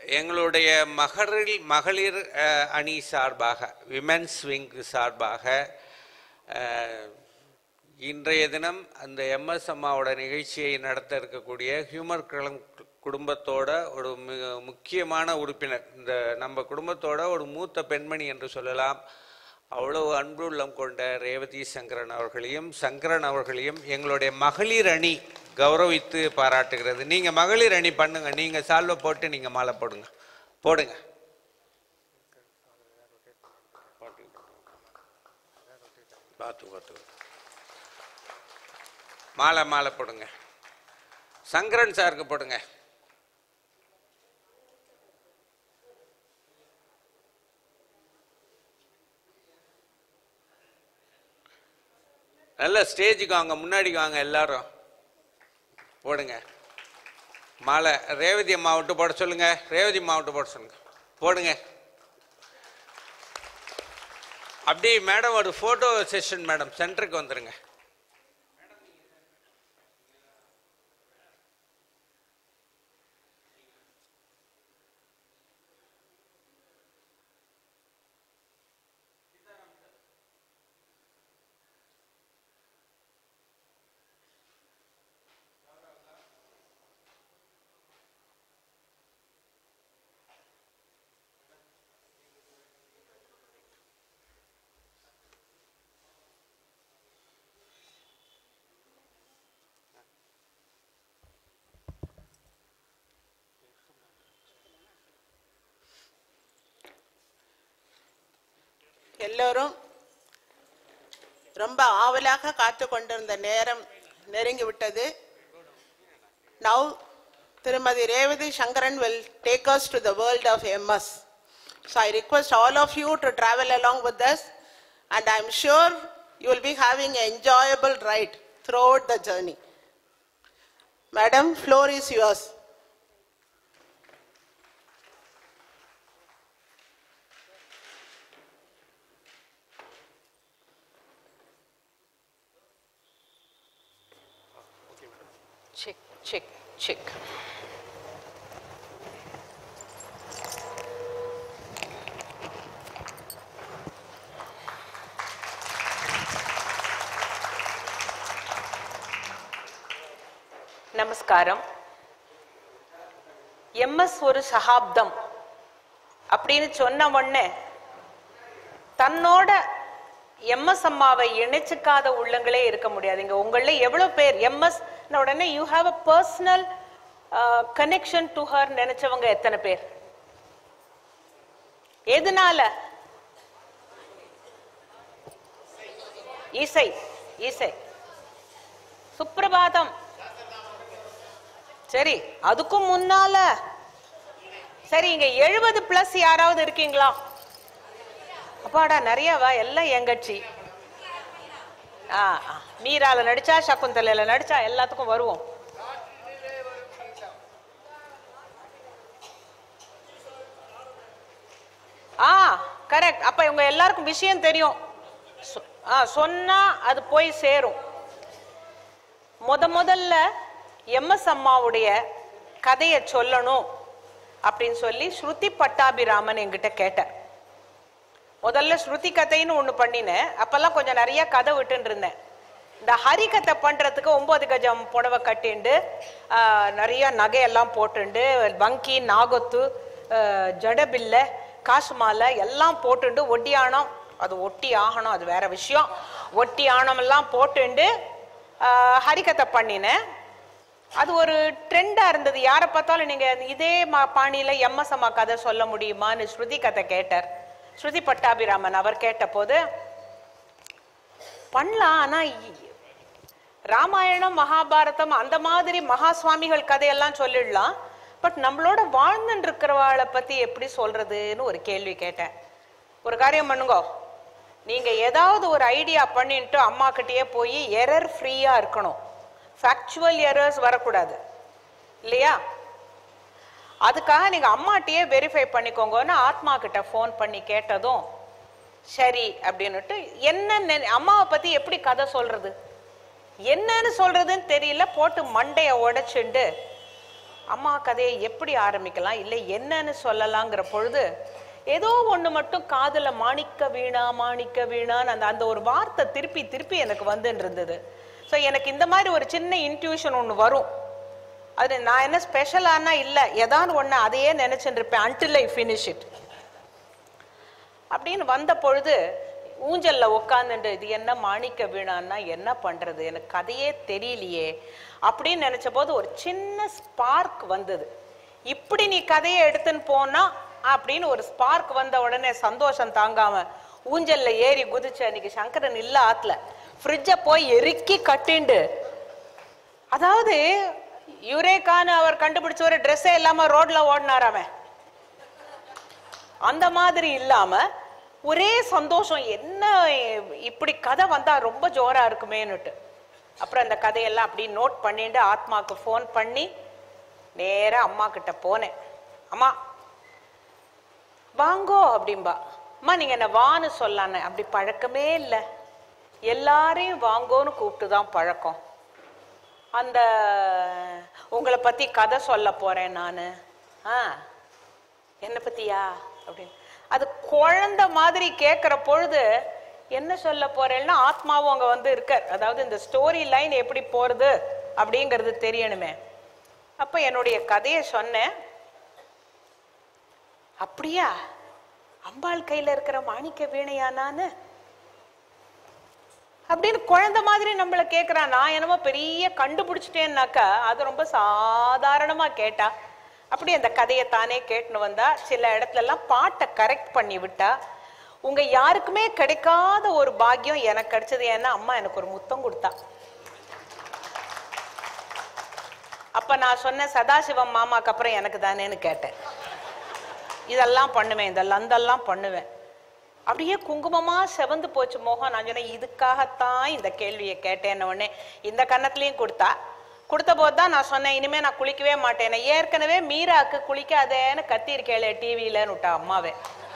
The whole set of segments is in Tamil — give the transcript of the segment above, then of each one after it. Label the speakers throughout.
Speaker 1: எங்களுடைய மகளிர் மகளிர் அஹ், அணி சார்பாக விமென்ஸ் விங் சார்பாக அஹ், இன்றைய தினம் அந்த எம்எஸ் அம்மாவோட நிகழ்ச்சியை நடத்த இருக்கக்கூடிய ஹியூமர் களம் குடும்பத்தோட ஒரு மிக முக்கியமான உறுப்பினர் இந்த நம்ம குடும்பத்தோட ஒரு மூத்த பெண்மணி என்று சொல்லலாம் அவ்வளவு அன்புள்ளம் கொண்ட ரேவதி சங்கரன் அவர்களையும் சங்கரன் அவர்களையும் எங்களுடைய மகளிர் அணி கௌரவித்து பாராட்டுகிறது நீங்கள் மகளிர் அணி பண்ணுங்க நீங்கள் சால்வை போட்டு நீங்கள் மாலை போடுங்க போடுங்க பார்த்து பார்த்து மாலை மாலை போடுங்க சங்கரன் சாருக்கு போடுங்க நல்ல ஸ்டேஜுக்கு வாங்க முன்னாடிக்கு வாங்க எல்லாரும் போடுங்க மாலை ரேவதி அம்மா விட்டு போட சொல்லுங்க ரேவதி அம்மா விட்டு போட சொல்லுங்க போடுங்க அப்படியே மேடம் ஒரு ஃபோட்டோ செஷன் மேடம் சென்டருக்கு வந்துருங்க
Speaker 2: எல்லோரும் ரொம்ப ஆவலாக காத்து கொண்டிருந்த நேரம் நெருங்கி விட்டது now Thirumathi Revathi Sankaran will take us to the world of MS so I request all of you to travel along with us and I am sure you will be having enjoyable right throughout the journey madam floor is yours
Speaker 3: Check, check, check. நமஸ்காரம் எம்எஸ் ஒரு சகாப்தம் அப்படின்னு சொன்ன உடனே தன்னோட எம்எஸ் அம்மாவை இணைச்சிக்காத உள்ளங்களே இருக்க முடியாது இங்க உங்கள எவ்வளவு பேர் எம்எஸ் உடனே you have a personal connection to her நினைச்சவங்க எத்தனை பேர் எதனால இசை இசை சுப்பிரபாதம் சரி அதுக்கும் முன்னால சரி இங்க எழுபது பிளஸ் யாராவது இருக்கீங்களா அப்பாடா நிறையவா எல்லாம் எங்கட்சி ஆ ஆ. மீரால நடிச்சா சகுந்தலையில நடிச்சா எல்லாத்துக்கும் வருவோம் ஆ கரெக்ட் அப்ப இவங்க எல்லாருக்கும் விஷயம் தெரியும் சொ- ஆ சொன்னா அது போய் சேரும் முத முதல்ல எம்எஸ் அம்மாவுடைய கதையை சொல்லணும் அப்படின்னு சொல்லி ஸ்ருதி பட்டாபிராமன் என்கிட்ட கேட்டார் முதல்ல ஸ்ருதி கதைன்னு ஒண்ணு பண்ணினேன் அப்பெல்லாம் கொஞ்சம் நிறைய கதை விட்டுன்னு இருந்தேன் இந்த ஹரிகதை பண்றதுக்கு ஒன்பது கஜம் புடவை கட்டிண்டு ஆஹ், நிறைய நகையெல்லாம் போட்டுண்டு வங்கி நாகொத்து ஆஹ், ஜடபில்ல காசு மாலை எல்லாம் போட்டுண்டு ஒட்டியானம் அது ஒட்டி ஆகணும் அது வேற விஷயம் ஒட்டி ஆணம் எல்லாம் போட்டுண்டு ஆஹ், ஹரிகதை பண்ணினேன் அது ஒரு ட்ரெண்டா இருந்தது யாரை பார்த்தாலும் நீங்க இதே மா பாணியில எம்எஸ் அம்மா கதை சொல்ல முடியுமான்னு ஸ்ருதி கதை கேட்டார் ஸ்ருதி பட்டாபிராமன் அவர் கேட்ட போது பண்ணலாம் ஆனா இ- ராமாயணம் மகாபாரதம் அந்த மாதிரி மகா சுவாமிகள் கதையெல்லாம் சொல்லிடலாம் பட் நம்மளோட வாழ்ந்துட்டு இருக்கிறவாளை பத்தி எப்படி சொல்றதுன்னு ஒரு கேள்வி கேட்டேன் ஒரு காரியம் பண்ணுங்க நீங்க ஏதாவது ஒரு ஐடியா பண்ணிட்டு அம்மா கிட்டயே போய் எரர் ஃப்ரீயா இருக்கணும் ஃபேக்சுவல் எரர்ஸ் வரக்கூடாது இல்லையா அதுக்காக நீங்க அம்மாட்டியே வெரிஃபை பண்ணிக்கோங்கன்னு ஆத்மா கிட்ட ஃபோன் பண்ணி கேட்டதும் சரி அப்படின்னுட்டு என்ன நினை- அம்மாவை பத்தி எப்படி கதை சொல்றது என்னன்னு சொல்றதுன்னு தெரியல போட்டு மண்டைய உடைச்சுண்டு அம்மா கதையை எப்படி ஆரம்பிக்கலாம் இல்லை என்னன்னு சொல்லலாங்கிற பொழுது ஏதோ ஒண்ணு மட்டும் காதுல மாணிக்க வீணா மாணிக்க வீணான்னு அந்த அந்த ஒரு வார்த்தை திருப்பி திருப்பி எனக்கு வந்துன்னு இருந்தது ஸோ எனக்கு இந்த மாதிரி ஒரு சின்ன இன்ட்யூஷன் ஒன்று வரும் அது நான் என்ன ஸ்பெஷலானா இல்லை ஏதாவது ஒன்று அதையே நினைச்சுட்டு இருப்பேன் until ஐ finish it அப்படின்னு வந்த பொழுது ஊஞ்சல்ல உட்காந்துட்டு இது என்ன மாணிக்க வீணான்னா என்ன பண்றது எனக்கு கதையே தெரியலையே அப்படின்னு நினைச்ச போது ஒரு சின்ன ஸ்பார்க் வந்தது இப்படி நீ கதையை எடுத்துன்னு போனா அப்படின்னு ஒரு ஸ்பார்க் வந்த உடனே சந்தோஷம் தாங்காம ஊஞ்சல்ல ஏறி குதிச்சு அன்னைக்கு சங்கரன் இல்ல ஆத்துல ஃப்ரிட்ஜை போய் எருக்கி கட்டிண்டு அதாவது யுரேகான்னு அவர் கண்டுபிடிச்ச ஒரு ட்ரெஸ்ஸே இல்லாம ரோட்ல ஓடினார் அவன் அந்த மாதிரி இல்லாம ஒரே சந்தோஷம் என்ன இப்படி கதை வந்தா ரொம்ப ஜோரா இருக்குமேன்னுட்டு அப்புறம் அந்த கதையெல்லாம் அப்படி நோட் பண்ணிட்டு ஆத்மாக்கு ஃபோன் பண்ணி நேரா அம்மா கிட்ட போனேன் அம்மா வாங்கோ அப்படிம்பா அம்மா நீங்க என்ன வான்னு சொல்லானே அப்படி பழக்கமே இல்லை எல்லாரையும் வாங்கோன்னு கூப்பிட்டு தான் பழக்கம் அந்த உங்களை பத்தி கதை சொல்ல போறேன் நான் ஆ என்னை பத்தியா அப்படின்னு அது குழந்தை மாதிரி கேட்குற பொழுது என்ன சொல்ல போறேன்னா ஆத்மாவும் அங்க வந்து இருக்கார் அதாவது இந்த ஸ்டோரி லைன் எப்படி போறது அப்படிங்கிறது தெரியணுமே அப்ப என்னுடைய கதையை சொன்னேன் அப்படியா அம்பாள் கையில இருக்கிற மாணிக்க வீணையா நானு அப்படின்னு குழந்தை மாதிரி நம்மள கேக்குறான் நான் என்னமோ பெரிய கண்டுபிடிச்சிட்டேன்னாக்கா அது ரொம்ப சாதாரணமா கேட்டா அப்படி அந்த கதையை தானே கேட்டுன்னு வந்தா சில இடத்துல எல்லாம் பாட்டை கரெக்ட் பண்ணி விட்டா உங்க யாருக்குமே கிடைக்காத ஒரு பாக்கியம் எனக்கு கிடைச்சது ஏன்னா அம்மா எனக்கு ஒரு முத்தம் கொடுத்தா அப்ப நான் சொன்னேன் சதாசிவம் மாமாக்கு அப்புறம் எனக்கு தானேன்னு கேட்டேன் இதெல்லாம் பண்ணுவேன் இந்த லந்தெல்லாம் பண்ணுவேன் அப்படியே குங்குமமா செவந்து போச்சு மோகம் நான் சொன்னேன் இதுக்காகத்தான் இந்த கேள்வியை கேட்டேன்ன உடனே இந்த கன்னத்துலயும் கொடுத்தா கொடுத்த போது தான் நான் சொன்னேன் இனிமே நான் குளிக்கவே மாட்டேன் நான் ஏற்கனவே மீராக்கு குளிக்காதேன்னு கத்திருக்கேளே டிவியிலன்னு விட்டா அம்மாவே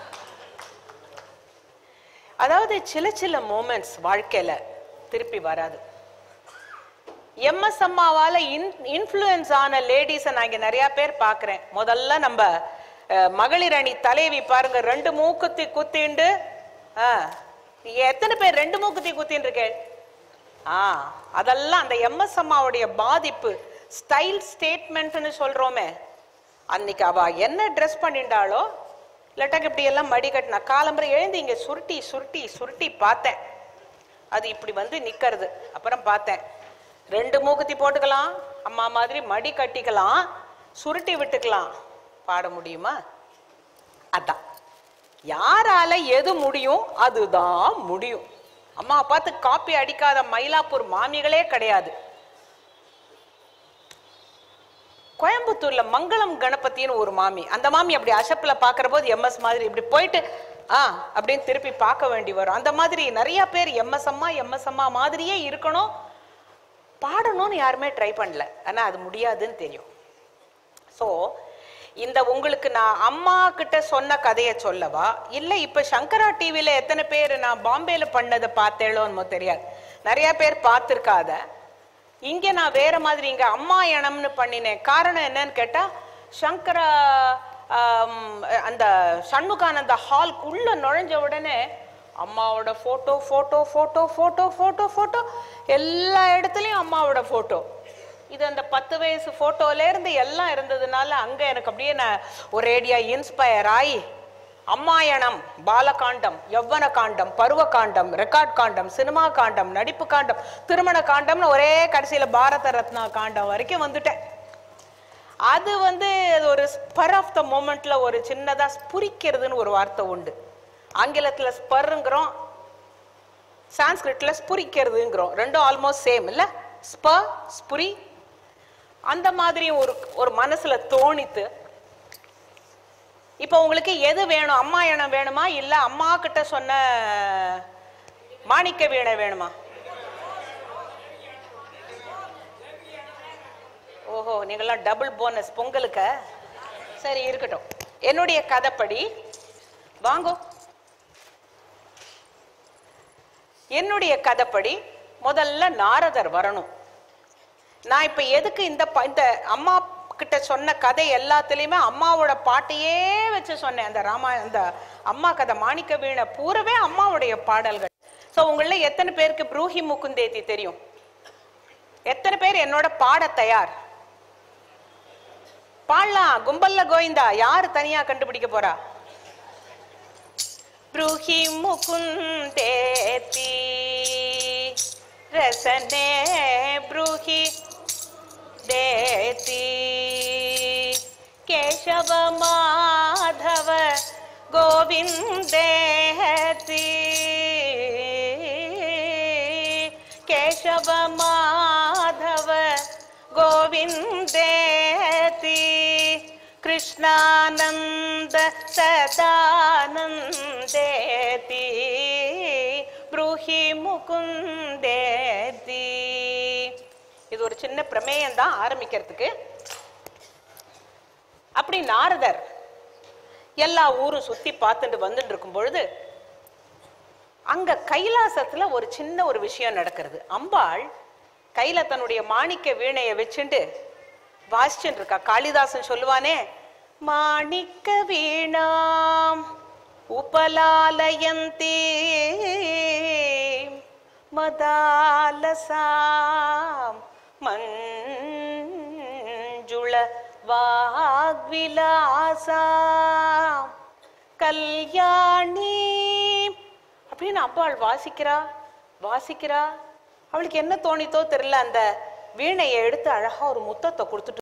Speaker 3: அதாவது சில சில மூமெண்ட்ஸ் வாழ்க்கையில திருப்பி வராது எம்எஸ் அம்மாவால இன்ஃப்ளூயன்ஸ் ஆன லேடிஸை நான் இங்க நிறைய பேர் பார்க்கிறேன் முதல்ல நம்ம அஹ், மகளிர் அணி தலைவி பாருங்க ரெண்டு மூக்குத்தி குத்திண்டு ஆ, நீங்க எத்தனை பேர் ரெண்டு மூக்குத்தி குத்தின்னு இருக்கேன் ஆ அதெல்லாம் அந்த எம்எஸ் அம்மாவுடைய பாதிப்பு ஸ்டைல் ஸ்டேட்மெண்ட்னு சொல்றோமே அன்னைக்கு அவ என்ன ட்ரெஸ் பண்ணிண்டாளோ இல்லாட்டாக்கு இப்படி எல்லாம் மடி கட்டினா காலம்பரை எழுந்து இங்க சுருட்டி சுருட்டி சுருட்டி பார்த்தேன் அது இப்படி வந்து நிக்கிறது அப்புறம் பார்த்தேன் ரெண்டு மூக்குத்தி போட்டுக்கலாம் அம்மா மாதிரி மடி கட்டிக்கலாம் சுருட்டி விட்டுக்கலாம் பாட முடியுமா அதான் யாரால எது முடியும் அதுதான் முடியும் அம்மா பார்த்து காப்பி அடிக்காத மயிலாப்பூர் மாமிகளே கிடையாது கோயம்புத்தூர்ல மங்களம் கணபதினு ஒரு மாமி அந்த மாமி அப்படி அசப்பில் பார்க்குற போது எம்எஸ் மாதிரி இப்படி போயிட்டு ஆ அப்படின்னு திருப்பி பார்க்க வேண்டி வரும் அந்த மாதிரி நிறைய பேர் எம்எஸ் அம்மா எம்எஸ் அம்மா மாதிரியே இருக்கணும் பாடணும்னு யாருமே ட்ரை பண்ணல ஆனா அது முடியாதுன்னு தெரியும் ஸோ இந்த உங்களுக்கு நான் அம்மா கிட்ட சொன்ன கதையை சொல்லவா இல்லை இப்போ சங்கரா டிவியில் எத்தனை பேர் நான் பாம்பேல பண்ணதை பார்த்தேளோன்னு தெரியாது நிறைய பேர் பார்த்துருக்காத இங்கே நான் வேற மாதிரி இங்கே அம்மா இனம்னு பண்ணினேன் காரணம் என்னன்னு கேட்டால் சங்கரா ஆம், அந்த சண்முகானந்த ஹால்க்குள்ள நுழைஞ்ச உடனே அம்மாவோட photo photo photo photo photo photo எல்லா இடத்துலையும் அம்மாவோட ஃபோட்டோ இது அந்த பத்து வயசு போட்டோல இருந்து எல்லாம் இருந்ததுனால அங்க எனக்கு அப்படியே நான் ஒரேடியா இன்ஸ்பயர் ஆகி அம்மாயணம் பாலகாண்டம் யவ்வன காண்டம் பருவ காண்டம் ரெக்கார்ட் காண்டம் சினிமா காண்டம் நடிப்பு காண்டம் திருமண காண்டம்னு ஒரே கடைசியில பாரத ரத்னா காண்டம் வரைக்கும் வந்துட்டேன் அது வந்து அது ஒரு ஸ்பர் ஆஃப் த மூமெண்ட்ல ஒரு சின்னதா ஸ்புரிக்கிறதுன்னு ஒரு வார்த்தை உண்டு ஆங்கிலத்துல ஸ்பர்ங்கிறோம் சான்ஸ்கிரிட்ல ஸ்புரிக்கிறதுங்கிறோம் ரெண்டும் ஆல்மோஸ்ட் சேம் இல்ல ஸ்ப ஸ்புரி அந்த மாதிரி ஒரு ஒரு மனசுல தோணித்து இப்போ உங்களுக்கு எது வேணும் அம்மா எண்ணம் வேணுமா இல்ல அம்மா கிட்ட சொன்ன மாணிக்க வீணை வேணுமா ஓஹோ நீங்களாம் டபுள் போனஸ் பொங்கலுக்கு சரி இருக்கட்டும் என்னுடைய கதைப்படி வாங்கோ என்னுடைய கதைப்படி முதல்ல நாரதர் வரணும் நான் இப்ப எதுக்கு இந்த ப- இந்த அம்மா கிட்ட சொன்ன கதை எல்லாத்துலேயுமே அம்மாவோட பாட்டையே வச்சு சொன்னேன் அந்த ராமா அந்த அம்மா கதை மாணிக்க வீணை பூரவே அம்மாவுடைய பாடல்கள் ஸோ உங்கள எத்தனை பேருக்கு ப்ரூஹி முகுந்தேத்தி தெரியும் எத்தனை பேர் என்னோட பாட தயார் பாடலாம் கும்பல்ல கோவிந்தா யாரு தனியா கண்டுபிடிக்க போறா ப்ரூஹி முகுந்தேத்தி ரசனே ப்ரூஹி देती केशव माधव गोविन्देति केशव माधव गोविन्देति कृष्णानन्द सदानन्देति ब्रूहि मुकुन्देति இது ஒரு சின்ன பிரமேயம் தான் ஆரம்பிக்கிறதுக்கு அப்படி நாரதர் எல்லா ஊரும் சுத்தி பார்த்துட்டு வந்துட்டு இருக்கும் பொழுது அங்க கைலாசத்துல ஒரு சின்ன ஒரு விஷயம் நடக்கிறது அம்பாள் கையில தன்னுடைய மாணிக்க வீணையை வச்சுண்டு வாசிச்சுட்டு இருக்கா காளிதாசன் சொல்லுவானே மாணிக்க வீணாம் உபலாலயந்தி மதாலசாம் மஞ்சுள வாக்விலாசாம் கல்யாணி அப்படின்னு அம்பாள் வாசிக்கிறா வாசிக்கிறா அவளுக்கு என்ன தோணித்தோ தெரியல அந்த வீணையை எடுத்து அழகா ஒரு முத்தத்தை கொடுத்துட்டு